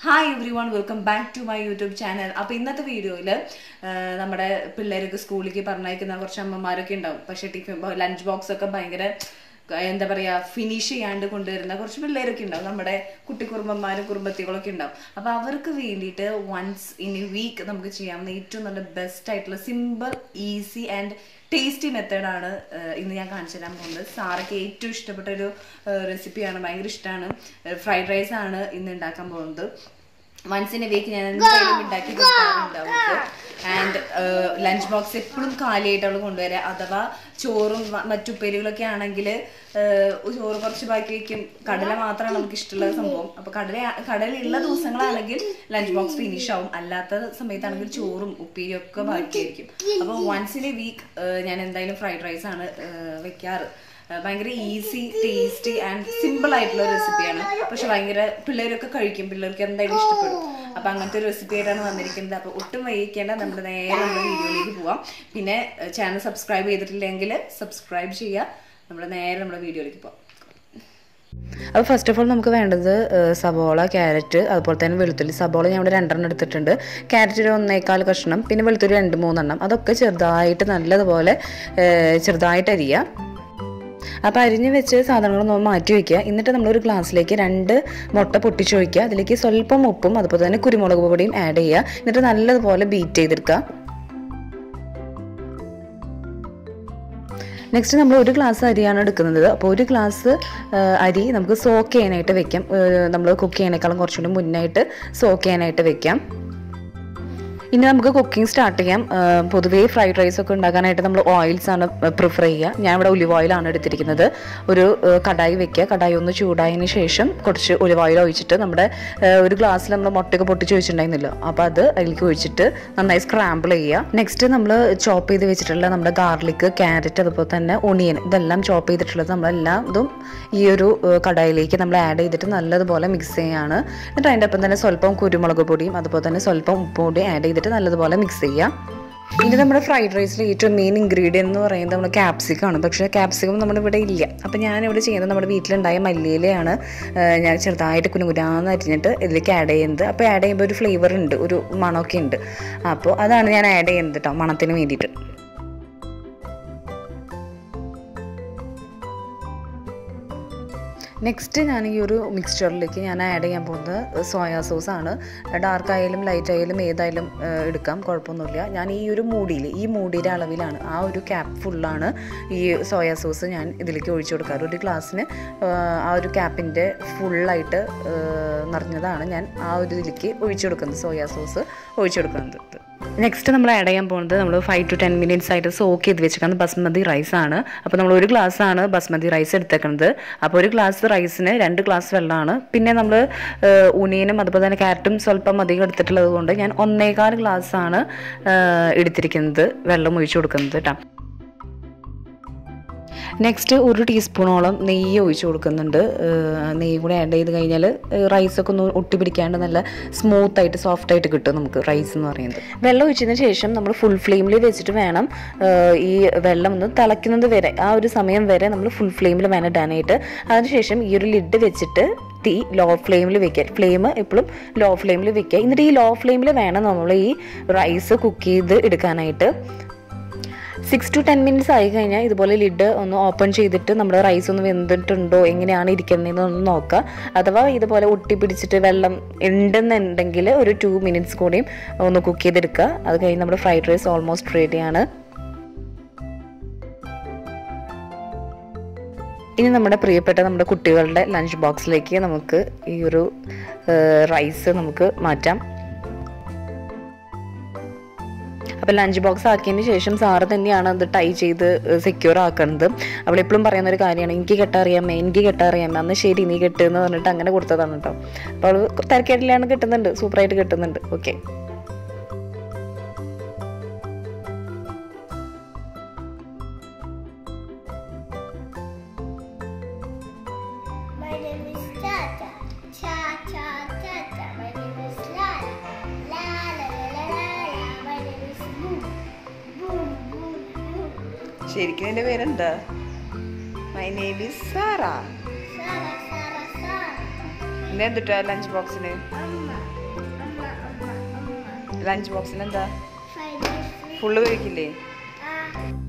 Hi everyone welcome back to my YouTube channel അപ്പോൾ ഇന്നത്തെ വീഡിയോയിൽ നമ്മുടെ പിള്ളേർക്ക് സ്കൂളിലേക്ക് പറഞ്ഞയക്കുന്ന കുറച്ച് അമ്മമാരൊക്കെ ഉണ്ടാവും പക്ഷേ ടിഫിൻ ലഞ്ച് ബോക്സ് ഒക്കെ ഭയങ്കര എന്താ പറയുക ഫിനിഷ് ചെയ്യാണ്ട് കൊണ്ടുവരുന്ന കുറച്ച് പിള്ളേരൊക്കെ ഉണ്ടാവും നമ്മുടെ കുട്ടി കുറുമ്പന്മാരും കുറുമ്പത്തികളൊക്കെ ഉണ്ടാവും അപ്പോൾ അവർക്ക് വേണ്ടിയിട്ട് വൺസ് ഇൻ എ വീക്ക് നമുക്ക് ചെയ്യാവുന്ന ഏറ്റവും നല്ല ബെസ്റ്റ് ആയിട്ടുള്ള സിമ്പിൾ ഈസി ആൻഡ് ടേസ്റ്റി മെത്തേഡാണ് ഇന്ന് ഞാൻ കാണിച്ചു തരാൻ പോകുന്നത് സാറയ്ക്ക് ഏറ്റവും ഇഷ്ടപ്പെട്ട ഒരു റെസിപ്പിയാണ് ഭയങ്കര ഇഷ്ടമാണ് ഫ്രൈഡ് റൈസ് ആണ് ഇന്ന് ഉണ്ടാക്കാൻ പോകുന്നത് വൺസ് ഇൻ എ വീക്ക് ഞാൻ എന്തായാലും ഉണ്ടാക്കി കൊടുക്കാറുണ്ട് അവർക്ക് ആൻഡ് ലഞ്ച് ബോക്സ് എപ്പോഴും കാലിയായിട്ട് അവൾ കൊണ്ടുവരിക അഥവാ ചോറും മ- മറ്റുപ്പേരുകളൊക്കെ ആണെങ്കിൽ ചോറ് കുറച്ച് ബാക്കി വെക്കും കടല മാത്രമാണ് നമുക്ക് ഇഷ്ടമുള്ള സംഭവം അപ്പൊ കടല കടലുള്ള ദിവസങ്ങളാണെങ്കിൽ ലഞ്ച് ബോക്സ് ഫിനിഷ് ആവും അല്ലാത്ത സമയത്താണെങ്കിൽ ചോറും ഉപ്പേരിയും ഒക്കെ ബാക്കിയായിരിക്കും അപ്പോൾ വൺസ് ഇൻ എ വീക്ക് ഞാൻ എന്തായാലും ഫ്രൈഡ് റൈസ് ആണ് ഏഹ്, വെക്കാറ് ഏഹ്, ഭയങ്കര ഈസി ടേസ്റ്റി ആൻഡ് സിമ്പിൾ ആയിട്ടുള്ള ഒരു റെസിപ്പിയാണ് പക്ഷെ ഭയങ്കര പിള്ളേരൊക്കെ കഴിക്കും പിള്ളേർക്ക് എന്തായാലും ഇഷ്ടപ്പെടും അപ്പൊ അങ്ങനത്തെ ഒരു റെസിപ്പി ആയിട്ടാണ് വന്നിരിക്കുന്നത് അപ്പൊ ഒട്ടും വൈകിക്കേണ്ട നമ്മുടെ നേരെ നമ്മുടെ വീഡിയോയിലേക്ക് പോവാം പിന്നെ ചാനൽ സബ്സ്ക്രൈബ് ചെയ്തിട്ടില്ലെങ്കിൽ സബ്സ്ക്രൈബ് ചെയ്യുക നമ്മുടെ നേരെ നമ്മുടെ വീഡിയോയിലേക്ക് പോവാം അപ്പോൾ ഫസ്റ്റ് ഓഫ് ഓൾ നമുക്ക് വേണ്ടത് ഏഹ്, സവോള ക്യാരറ്റ് അതുപോലെ തന്നെ വെളുത്തുള്ളി സവോള ഞാൻ ഇവിടെ രണ്ടെണ്ണം എടുത്തിട്ടുണ്ട് ക്യാരറ്റ് ഒരു ഒന്നേക്കാൽ കഷ്ണം പിന്നെ വെളുത്തുള്ളി രണ്ട് മൂന്നെണ്ണം അതൊക്കെ ചെറുതായിട്ട് നല്ലതുപോലെ ഏഹ്, ചെറുതായിട്ട് അരിയുക അപ്പോൾ അരിഞ്ഞ് വെച്ച് സാധനങ്ങളൊന്ന് മാറ്റി വയ്ക്കുക എന്നിട്ട് നമ്മളൊരു ഗ്ലാസ്സിലേക്ക് രണ്ട് മുട്ട പൊട്ടിച്ച് ഒഴിക്കുക അതിലേക്ക് സ്വല്പം ഉപ്പും അതുപോലെ തന്നെ കുരുമുളക് പൊടിയും ആഡ് ചെയ്യുക എന്നിട്ട് നല്ലതുപോലെ ബീറ്റ് ചെയ്തെടുക്കുക നെക്സ്റ്റ് നമ്മൾ ഒരു ഗ്ലാസ് അരിയാണ് എടുക്കുന്നത് അപ്പോൾ ഒരു ഗ്ലാസ് ആ, അരി നമുക്ക് സോക്ക് ചെയ്യാനായിട്ട് വെക്കാം നമ്മൾ കുക്ക് ചെയ്യണേക്കാളും കുറച്ചുകൂടി മുന്നായിട്ട് സോക്ക് ചെയ്യാനായിട്ട് വെക്കാം ഇനി നമുക്ക് കുക്കിംഗ് സ്റ്റാർട്ട് ചെയ്യാം ആ, പൊതുവേ ഫ്രൈഡ് റൈസ് ഒക്കെ ഉണ്ടാക്കാനായിട്ട് നമ്മൾ ഓയിൽസ് ആണ് പ്രിഫർ ചെയ്യുക ഞാൻ ഇവിടെ ഒലിവ് ഓയിലാണ് എടുത്തിരിക്കുന്നത് ഒരു ആ, കടായി വെക്കുക കടായി ഒന്ന് ചൂടായതിന് ശേഷം കുറച്ച് ഒലിവ് ഓയിൽ ഒഴിച്ചിട്ട് നമ്മുടെ ആ, ഒരു ഗ്ലാസ്സിൽ നമ്മൾ മുട്ടയൊക്കെ പൊട്ടിച്ച് വെച്ചിട്ടുണ്ടായിരുന്നല്ലോ അപ്പോൾ അത് അതിലേക്ക് ഒഴിച്ചിട്ട് നന്നായി സ്ക്രാമ്പിൾ ചെയ്യുക നെക്സ്റ്റ് നമ്മൾ ചോപ്പ് ചെയ്ത് വെച്ചിട്ടുള്ള നമ്മുടെ ഗാർലിക് ക്യാരറ്റ് അതുപോലെ തന്നെ ഒണിയൻ ഇതെല്ലാം ചോപ്പ് ചെയ്തിട്ടുള്ളത് നമ്മളെല്ലാം ഇതും ഈ ഒരു ആ, കടായിലേക്ക് നമ്മൾ ആഡ് ചെയ്തിട്ട് നല്ലതുപോലെ മിക്സ് ചെയ്യാണ് എന്നിട്ട് അതിൻ്റെ ഒപ്പം തന്നെ സ്വല്പം കുരുമുളക് പൊടിയും അതുപോലെ തന്നെ സ്വല്പം ഉപ്പ് പൊടിയും ആഡ് ചെയ്തിട്ട് നല്ലതുപോലെ മിക്സ് ചെയ്യുക ഇനി നമ്മുടെ ഫ്രൈഡ് റൈസിൽ ഏറ്റവും മെയിൻ ഇൻഗ്രീഡിയൻ എന്ന് പറയുന്നത് നമ്മുടെ ക്യാപ്സിക്കം ആണ് പക്ഷേ ക്യാപ്സിക്കം നമ്മുടെ ഇവിടെ ഇല്ല അപ്പോൾ ഞാനിവിടെ ചെയ്യുന്നത് നമ്മുടെ വീട്ടിലുണ്ടായ മല്ലിയിലയാണ് ആ, ഞാൻ ചെറുതായിട്ട് കുനുകുരാന്ന് അരിഞ്ഞിട്ട് ഇതിലേക്ക് ആഡ് ചെയ്യുന്നത് അപ്പോൾ ആഡ് ചെയ്യുമ്പോൾ ഒരു ഫ്ലേവർ ഉണ്ട് ഒരു മണമൊക്കെ ഉണ്ട് അപ്പോൾ അതാണ് ഞാൻ ആഡ് ചെയ്യുന്നത് കേട്ടോ മണത്തിന് വേണ്ടിയിട്ട് നെക്സ്റ്റ് ഞാൻ ഈ ഒരു മിക്സ്ചറിലേക്ക് ഞാൻ ആഡ് ചെയ്യാൻ പോകുന്നത് സോയാ സോസ് ആണ് ഡാർക്ക് ആയാലും ലൈറ്റ് ആയാലും ഏതായാലും ഏഹ്, എടുക്കാം കുഴപ്പമൊന്നുമില്ല ഞാൻ ഈ ഒരു മൂടിയിൽ ഈ മൂടിയുടെ അളവിലാണ് ആ ഒരു ക്യാപ്പ് ഫുള്ളാണ് ഈ സോയാ സോസ് ഞാൻ ഇതിലേക്ക് ഒഴിച്ചു കൊടുക്കാറ് ഒരു ഗ്ലാസ്സിന് ഏഹ്, ആ ഒരു ക്യാപ്പിൻ്റെ ഫുള്ളായിട്ട് നിറഞ്ഞതാണ് ഞാൻ ആ ഒരു ഇതിലേക്ക് ഒഴിച്ചു കൊടുക്കുന്നത് സോയാ സോസ് ഒഴിച്ചു കൊടുക്കുന്നത് നെക്സ്റ്റ് നമ്മൾ ആഡ് ചെയ്യാൻ പോകുന്നത് നമ്മൾ ഫൈവ് ടു ടെൻ മിനിറ്റ്സ് ആയിട്ട് സോക്ക് ചെയ്ത് വെച്ചിരിക്കുന്നത് ബസ്മതി റൈസ് ആണ് അപ്പോൾ നമ്മൾ ഒരു ഗ്ലാസ് ആണ് ബസ്മതി റൈസ് എടുത്തേക്കുന്നത് അപ്പോൾ ഒരു ഗ്ലാസ് റൈസിന് രണ്ട് ഗ്ലാസ് വെള്ളമാണ് പിന്നെ നമ്മൾ ഉണിയനും അതുപോലെ തന്നെ ക്യാരറ്റും സ്വല്പം അധികം എടുത്തിട്ടുള്ളത് കൊണ്ട് ഞാൻ ഒന്നേകാൽ ഗ്ലാസ് ആണ് ഏഹ്, എടുത്തിരിക്കുന്നത് വെള്ളം ഒഴിച്ചു കൊടുക്കുന്നത് കേട്ടോ നെക്സ്റ്റ് ഒരു ടീസ്പൂണോളം നെയ്യ് ഒഴിച്ച് കൊടുക്കുന്നുണ്ട് ഏഹ് നെയ്യ് കൂടെ ആഡ് ചെയ്ത് കഴിഞ്ഞാൽ റൈസൊക്കെ ഒന്ന് ഒട്ടിപ്പിടിക്കാണ്ട് നല്ല സ്മൂത്ത് ആയിട്ട് സോഫ്റ്റ് ആയിട്ട് കിട്ടും നമുക്ക് റൈസ് എന്ന് പറയുന്നത് വെള്ളം ഒഴിച്ചതിന് ശേഷം നമ്മൾ ഫുൾ ഫ്ലെയിമിൽ വെച്ചിട്ട് വേണം ഏഹ് ഈ വെള്ളം ഒന്ന് തിളയ്ക്കുന്നത് വരെ ആ ഒരു സമയം വരെ നമ്മൾ ഫുൾ ഫ്ലെയിമിൽ വേണം ഇടാനായിട്ട് അതിനുശേഷം ഈ ഒരു ലിഡ് വെച്ചിട്ട് തീ ലോ ഫ്ലെയിമിൽ വെക്കുക ഫ്ലെയിം എപ്പോഴും ലോ ഫ്ലെയിമിൽ വെക്കുക എന്നിട്ട് ഈ ലോ ഫ്ലെയിമിൽ വേണം നമ്മൾ ഈ റൈസ് കുക്ക് ചെയ്ത് എടുക്കാനായിട്ട് സിക്സ് ടു ടെൻ മിനിറ്റ്സ് ആയി കഴിഞ്ഞാൽ ഇതുപോലെ ലിഡ് ഒന്ന് ഓപ്പൺ ചെയ്തിട്ട് നമ്മുടെ റൈസ് ഒന്ന് വെന്തിട്ടുണ്ടോ എങ്ങനെയാണ് ഇരിക്കുന്നതെന്ന് ഒന്ന് നോക്കുക അഥവാ ഇതുപോലെ ഒട്ടി പിടിച്ചിട്ട് വെള്ളം ഉണ്ടെന്നുണ്ടെങ്കിൽ ഒരു ടു മിനിറ്റ്സ് കൂടിയും ഒന്ന് കുക്ക് ചെയ്തെടുക്കുക അത് കഴിഞ്ഞ് നമ്മുടെ ഫ്രൈഡ് റൈസ് ഓൾമോസ്റ്റ് റെഡിയാണ് ഇനി നമ്മുടെ പ്രിയപ്പെട്ട നമ്മുടെ കുട്ടികളുടെ ലഞ്ച് ബോക്സിലേക്ക് നമുക്ക് ഈ ഒരു റൈസ് നമുക്ക് മാറ്റാം അപ്പോൾ ലഞ്ച് ബോക്സ് ആക്കിയതിന് ശേഷം സാറ് തന്നെയാണ് അത് ടൈ ചെയ്ത് സെക്യൂർ ആക്കുന്നത് അവൾ എപ്പോഴും പറയുന്ന ഒരു കാര്യമാണ് എനിക്ക് കെട്ടറിയാമേ എനിക്ക് കെട്ടറിയാമേ അന്ന് ശരി നീ കെട്ട് എന്ന് പറഞ്ഞിട്ട് അങ്ങനെ കൊടുത്തതാണ് കേട്ടോ അപ്പോൾ അവൾ തിരക്കേട്ടിലാണ് കിട്ടുന്നുണ്ട് സൂപ്പറായിട്ട് കിട്ടുന്നുണ്ട് okay My name is Tata. Cha cha tata. My name is Lala. La la la la la la. My name is Boom. Boom boom boom. ശരിക്കും എൻ്റെ പേരെന്താ my name is Sara Sara Sara Sara. ഇന്ന് എന്തിട്ടാ lunch ബോക്സിന് അമ്മ അമ്മ അമ്മ അമ്മ lunch ബോക്സിന് എന്താ ഫ്രൈഡ് റൈസ് ഫുള്ള് കഴിക്കില്ലേ ആ